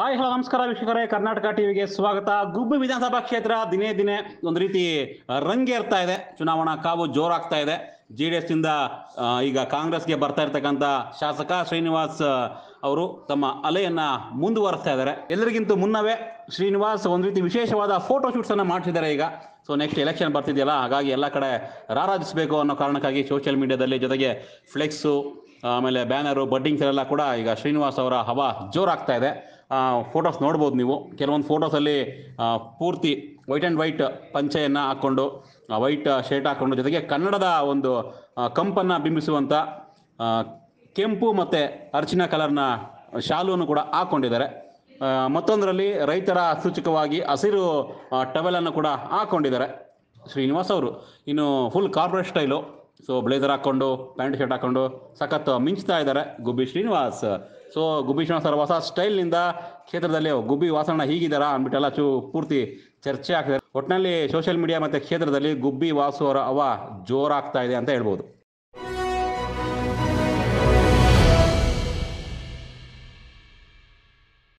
hi hello ನಮಸ್ಕಾರ ವೀಕ್ಷಕರೇ ಕರ್ನಾಟಕ ಟಿವಿಗೆ ಸ್ವಾಗತ ಗುಬ್ಬಿ ವಿಧಾನಸಭಾ ಕ್ಷೇತ್ರ ದಿನೇ ದಿನೇ ಒಂದು ರೀತಿ ರಂಗೇರ್ತಾ ಇದೆ ಚುನಾವಣಾ ಕಾವು ಜೋರಾಗ್ತಾ ಇದೆ ಜೆ ಡಿ ಎಸ್ ಇಂದ ಆ, ಈಗ ಕಾಂಗ್ರೆಸ್ಗೆ ಬರ್ತಾ ಇರ್ತಕ್ಕಂಥ ಶಾಸಕ ಶ್ರೀನಿವಾಸ್ ಆ, ಅವರು ತಮ್ಮ ಅಲೆಯನ್ನ ಮುಂದುವರಿಸ್ತಾ ಇದ್ದಾರೆ ಎಲ್ಲರಿಗಿಂತ ಮುನ್ನವೇ ಶ್ರೀನಿವಾಸ್ ಒಂದು ರೀತಿ ವಿಶೇಷವಾದ ಫೋಟೋ ಶೂಟ್ಸ್ ಅನ್ನ ಮಾಡ್ತಿದ್ದಾರೆ ಈಗ ಸೊ ನೆಕ್ಸ್ಟ್ ಎಲೆಕ್ಷನ್ ಬರ್ತಿದೆಯಲ್ಲ ಹಾಗಾಗಿ ಎಲ್ಲ ಕಡೆ ರಾರಾಜಿಸಬೇಕು ಅನ್ನೋ ಕಾರಣಕ್ಕಾಗಿ ಸೋಷಿಯಲ್ ಮೀಡಿಯಾದಲ್ಲಿ ಜೊತೆಗೆ ಫ್ಲೆಕ್ಸು ಆಮೇಲೆ ಬ್ಯಾನರು ಬಡ್ಡಿಂಗ್ಸ್ ಎಲ್ಲ ಕೂಡ ಈಗ ಶ್ರೀನಿವಾಸ್ ಅವರ ಹವಾ ಜೋರಾಗ್ತಾ ಇದೆ ಫೋಟೋಸ್ ನೋಡ್ಬೋದು ನೀವು ಕೆಲವೊಂದು ಫೋಟೋಸಲ್ಲಿ ಪೂರ್ತಿ ವೈಟ್ ಆ್ಯಂಡ್ ವೈಟ್ ಪಂಚೆಯನ್ನು ಹಾಕ್ಕೊಂಡು ವೈಟ್ ಶರ್ಟ್ ಹಾಕ್ಕೊಂಡು ಜೊತೆಗೆ ಕನ್ನಡದ ಒಂದು ಆ, ಕಂಪನ್ನು ಬಿಂಬಿಸುವಂಥ ಆ, ಕೆಂಪು ಮತ್ತು ಅರ್ಚಿನ ಕಲರ್ನ ಶಾಲುವನ್ನು ಕೂಡ ಹಾಕ್ಕೊಂಡಿದ್ದಾರೆ ಆ, ಮತ್ತೊಂದರಲ್ಲಿ ರೈತರ ಸೂಚಕವಾಗಿ ಹಸಿರು ಟವೆಲನ್ನು ಕೂಡ ಹಾಕ್ಕೊಂಡಿದ್ದಾರೆ ಶ್ರೀನಿವಾಸ್ ಅವರು ಇನ್ನು full corporate style so blazer ಹಾಕ್ಕೊಂಡು ಪ್ಯಾಂಟ್ ಶರ್ಟ್ ಹಾಕ್ಕೊಂಡು ಸಖತ್ ಮಿಂಚ್ತಾ ಇದ್ದಾರೆ ಗುಬ್ಬಿ ಶ್ರೀನಿವಾಸ್ ಸೊ ಗುಬ್ಬಿ ಶ್ರೀನಿವಾಸ್ ಅವರ ಹೊಸ ಸ್ಟೈಲ್ನಿಂದ ಕ್ಷೇತ್ರದಲ್ಲಿ ಗುಬ್ಬಿ ವಾಸನ ಹೀಗಿದ್ದಾರಾ ಅಂದ್ಬಿಟ್ಟೆಲ್ಲ ಚೂ ಪೂರ್ತಿ ಚರ್ಚೆ ಆಗ್ತಿದೆ ಒಟ್ಟಿನಲ್ಲಿ ಸೋಷಿಯಲ್ ಮೀಡಿಯಾ ಮತ್ತು ಕ್ಷೇತ್ರದಲ್ಲಿ ಗುಬ್ಬಿ ವಾಸು ಅವರ ಅವ ಜೋರಾಗ್ತಾ ಇದೆ ಅಂತ ಹೇಳ್ಬೋದು